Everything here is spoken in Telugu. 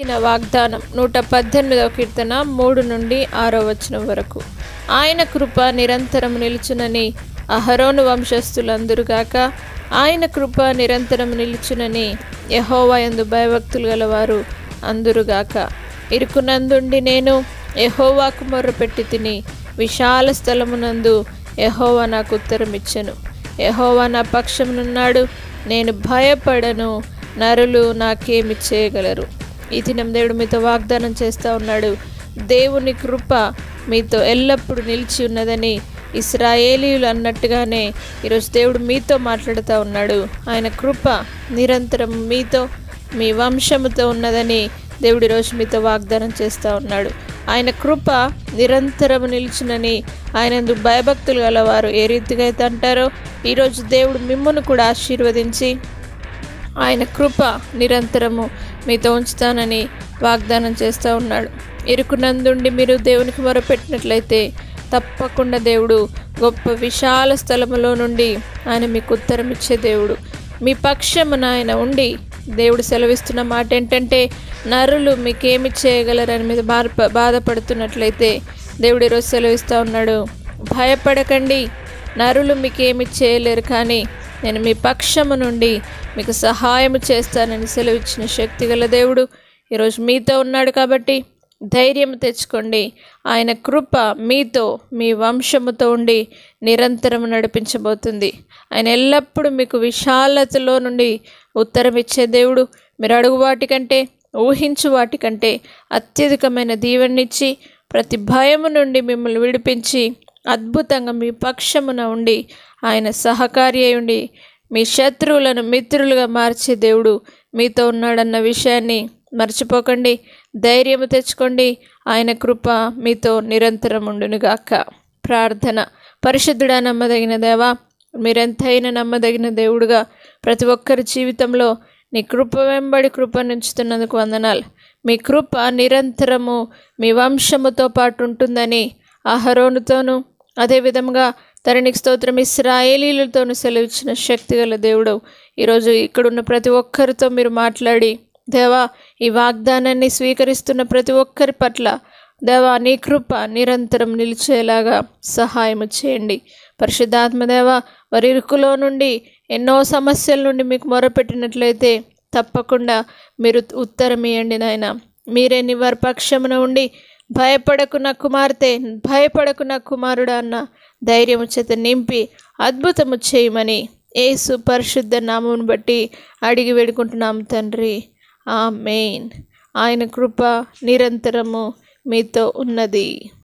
ఇచ్చిన వాగ్దానం నూట పద్దెనిమిదవ కీర్తన మూడు నుండి ఆరో వచనం వరకు ఆయన కృప నిరంతరం నిలుచునని అహరోను వంశస్థులందరుగాక ఆయన కృప నిరంతరం నిలుచునని యహోవా యందు భయభక్తులు గలవారు అందురుగాక ఇరుకునందుండి నేను యహోవాకు మొర్రపెట్టి తిని విశాల స్థలమునందు యహోవా నాకు ఉత్తరం ఇచ్చెను యహోవా నా పక్షమునున్నాడు నేను భయపడను నరులు నాకేమి చేయగలరు ఈ దినం దేవుడు మీతో వాగ్దానం చేస్తూ ఉన్నాడు దేవుని కృప మీతో ఎల్లప్పుడూ నిలిచి ఉన్నదని ఇస్రాయేలీలు అన్నట్టుగానే ఈరోజు దేవుడు మీతో మాట్లాడుతూ ఉన్నాడు ఆయన కృప నిరంతరం మీతో మీ వంశముతో ఉన్నదని దేవుడు ఈరోజు మీతో వాగ్దానం చేస్తూ ఉన్నాడు ఆయన కృప నిరంతరం నిలిచినని ఆయన భయభక్తులు గలవారు ఏ రీతిగా అయితే అంటారో ఈరోజు దేవుడు మిమ్మును కూడా ఆశీర్వదించి ఆయన కృప నిరంతరము మీతో ఉంచుతానని వాగ్దానం చేస్తూ ఉన్నాడు ఇరుకునందుండి మీరు దేవునికి మొరపెట్టినట్లయితే తప్పకుండా దేవుడు గొప్ప విశాల స్థలములో నుండి ఆయన మీకు ఉత్తరం ఇచ్చే దేవుడు మీ పక్షమున ఆయన ఉండి దేవుడు సెలవిస్తున్న మాట ఏంటంటే నరులు మీకేమి చేయగలరని మీద బాధ బాధపడుతున్నట్లయితే దేవుడు ఈరోజు సెలవిస్తూ ఉన్నాడు భయపడకండి నరులు మీకేమి చేయలేరు కానీ నేను మీ పక్షము నుండి మీకు సహాయం చేస్తానని సెలవిచ్చిన శక్తి గల దేవుడు ఈరోజు మీతో ఉన్నాడు కాబట్టి ధైర్యం తెచ్చుకోండి ఆయన కృప మీతో మీ వంశముతో ఉండి నిరంతరం నడిపించబోతుంది ఆయన ఎల్లప్పుడూ మీకు విశాలతలో నుండి ఉత్తరం ఇచ్చే దేవుడు మీరు అడుగు వాటికంటే ఊహించు వాటికంటే అత్యధికమైన దీవెనిచ్చి ప్రతి భయము నుండి మిమ్మల్ని విడిపించి అద్భుతంగా మీ పక్షమున ఉండి ఆయన సహకారి అయి ఉండి మీ శత్రువులను మిత్రులుగా మార్చే దేవుడు మీతో ఉన్నాడన్న విషయాన్ని మర్చిపోకండి ధైర్యము తెచ్చుకోండి ఆయన కృప మీతో నిరంతరం ఉండునుగాక ప్రార్థన పరిశుద్ధుడా నమ్మదగిన దేవా మీరెంతైనా నమ్మదగిన దేవుడుగా ప్రతి ఒక్కరి జీవితంలో నీ కృప వెంబడి కృప నుంచుతున్నందుకు వందనాలు మీ కృప నిరంతరము మీ వంశముతో పాటు ఉంటుందని అహరోనుతోనూ అదేవిధంగా తరణికి స్తోత్రం ఇస్రాయేలీలతోనూ సెలవిచ్చిన శక్తి గల దేవుడు ఈరోజు ఇక్కడున్న ప్రతి ఒక్కరితో మీరు మాట్లాడి దేవా ఈ వాగ్దానాన్ని స్వీకరిస్తున్న ప్రతి ఒక్కరి పట్ల దేవా నీ కృప నిరంతరం నిలిచేలాగా సహాయం చేయండి పరిశుద్ధాత్మదేవ వారి ఇరుకులో నుండి ఎన్నో సమస్యల నుండి మీకు మొరపెట్టినట్లయితే తప్పకుండా మీరు ఉత్తరం ఇవ్వండి నాయన మీరే నీ వారి పక్షమున ఉండి భయపడకు నా కుమార్తె భయపడకు నా కుమారుడు అన్న ధైర్యము చేత నింపి అద్భుతము చేయమని ఏసు పరిశుద్ధ నామమును బట్టి అడిగి వేడుకుంటున్నాం తండ్రి ఆ మెయిన్ ఆయన కృప నిరంతరము మీతో ఉన్నది